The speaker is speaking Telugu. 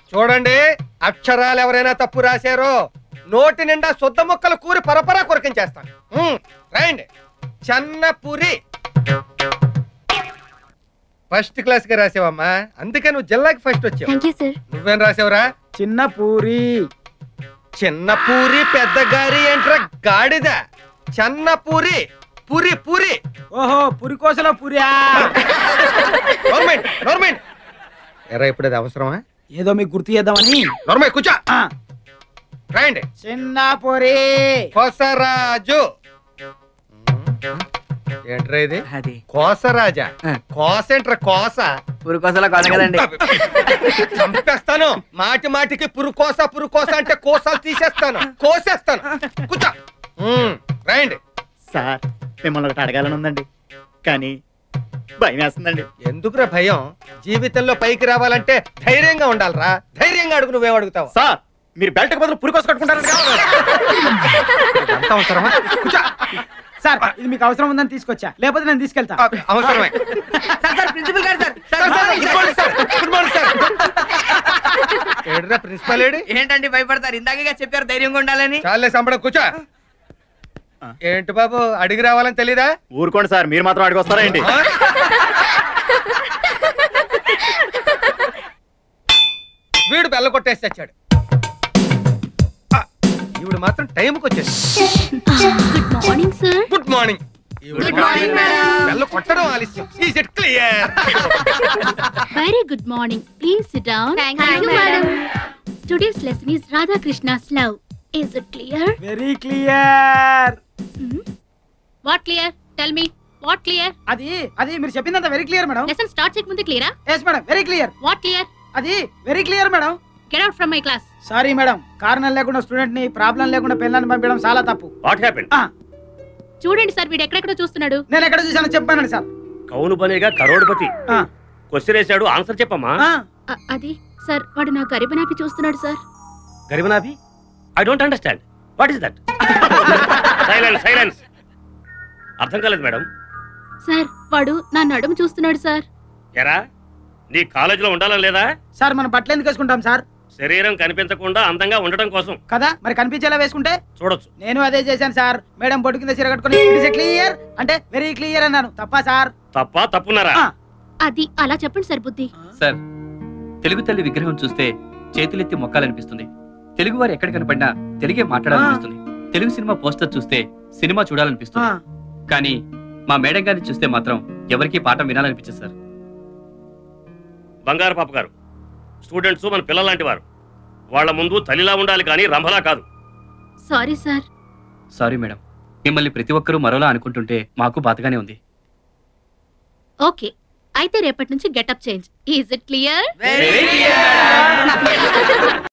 చూడండి అక్షరాలు ఎవరైనా తప్పు రాశారో నోటి నిండా శుద్ధ ముక్కలు కూరి పరపరా కొరకించేస్తాను ఉమ్, రాయండి చెన్నపురి ఫస్ట్ క్లాస్ గా రాసావమ్మా అందుకే నువ్వు జిల్లాకి ఫస్ట్ వచ్చావు థ్యాంక్ యూ సార్ నువ్వేం రాసావురా చిన్న పూరి చిన్న పూరి పెద్ద గారి ఏంట్రా గాడిద చిన్న పూరి పూరి పూరి ఓహో పురికోసలో పురియా గవర్నమెంట్ గవర్నమెంట్ ఎరా ఇప్పుడు అది అవసరమా ఏదో మీకు గుర్తు చేద్దామని గవర్నమెంట్ కూర్చో ఆ, రాయండి చిన్న పూరి కోసరాజు ఏంట్రా ఇది అది కోసరాజా ఆ. కోస ఏంట్రా కోస పురికోసలో కొన కదండి చంపేస్తాను మాటి మాటికి పురుకోస పురుకోస అంటే కోసాలు తీసేస్తాను కోసేస్తాను కూర్చో ఉమ్, రాయండి సార్ మిమ్మల్ని ఒకటి అడగాలని ఉందండి కానీ భయం వేస్తుందండి ఎందుకురా భయం జీవితంలో పైకి రావాలంటే ధైర్యంగా ఉండాలిరా ధైర్యంగా అడుగు నువ్వేం అడుగుతావు సార్ మీరు బెల్ట్ బదులు పురికోస కట్టుకుంటారండి అంత అవసరమా కూర్చో సార్ ఇది మీకు అవసరం ఉందని తీసుకొచ్చా లేకపోతే నేను తీసుకెళ్తా ఆ, అవసరమే సార్ సార్ ప్రిన్సిపల్ గారు sir sir, sir, good morning sir good morning sir ఏడురా ప్రిన్సిపల్ ఏడి ఏంటండి భయపడతారు ఇందాకే చెప్పారు ధైర్యంగా ఉండాలని చాలే సంబడం కూర్చో ఏంటి బాబు అడిగి రావాలని తెలీదా ఊరుకోండి సార్ మీరు మాత్రం అడిగి వస్తారా ఏంటి ఆ? వీడు బెల్ల కొట్టేసి చచ్చాడు ఆ, ఈవిడ మాత్రం టైంకి వచ్చేసి good morning sir good morning Good morning, madam. బెల్ల కొట్టడం ఆలస్యం is it clear very good morning please sit down Thank you, madam. Today's lesson is Radha Krishna's love is it clear very clear what clear tell me what clear అది అది మీరు చెప్పిందంత very clear madam lesson start చేయకముందే క్లియరా yes madam very clear what clear అది very clear madam get out from my class sorry madam కారణం లేకుండా స్టూడెంట్ ని ప్రాబ్లం లేకుండా పిల్లల్ని పంపించడం చాలా తప్పు వాట్ హ్యాపెన్ ఆ, చూడండి సార్ వీడు ఎక్కడెక్కడో చూస్తున్నాడు నేను ఎక్కడ చూసానో చెప్పానండి సార్ కౌలు బనేగా కరోడ్పతి ఆ, క్వశ్చన్ వేసాడు ఆన్సర్ చెప్పమ్మా ఆ, అ- అది సార్ వాడు నా గరిబనాపి చూస్తున్నాడు సార్ గరిబనాభి I don't understand what is that silence silence అర్థం కాలేదు మేడం సార్ వాడు నా నడుము చూస్తున్నాడు సార్ ఎరా నీ కాలేజీలో ఉండాలని లేదా సార్ మనం బట్టలు ఎందుకు వేసుకుంటాం సార్ శరీరం కనిపించకుండా అందంగా ఉండటం కోసం కదా మరి కనిపించేలా వేసుకుంటే చూడొచ్చు నేను అదే చేశాను సార్ మేడం బొట్టు కింద చీర కట్టుకుని క్లియర్ అంటే వెరీ క్లియర్ అన్నాను తప్పా సార్ తప్ప తప్పున్నారా ఆ. అది అలా చెప్పండి సార్ బుద్ధి సార్ తెలుగు తల్లి విగ్రహం చూస్తే చేతులెత్తి మొక్కాలనిపిస్తుంది తెలుగు వారు ఎక్కడ కనపడినా తెలుగే మాట్లాడాలనిపిస్తుంది తెలుగు సినిమా పోస్టర్ చూస్తే సినిమా ఆ, చూడాలనిపిస్తుంది కానీ మా మేడం గారిని చూస్తే మాత్రం ఎవరికీ పాఠం వినాలనిపించదు సార్ బంగారు పాప గారు స్టూడెంట్స్ మన పిల్లల లాంటి వారు వాళ్ళ ముందు తల్లిలా ఉండాలి కానీ రంభలా కాదు సారీ సార్ సారీ మేడం మిమ్మల్ని ప్రతి ఒక్కరూ మరోలా అనుకుంటుంటే మాకు బాధగానే ఉంది ఓకే అయితే రేపటి నుంచి getup change is it clear very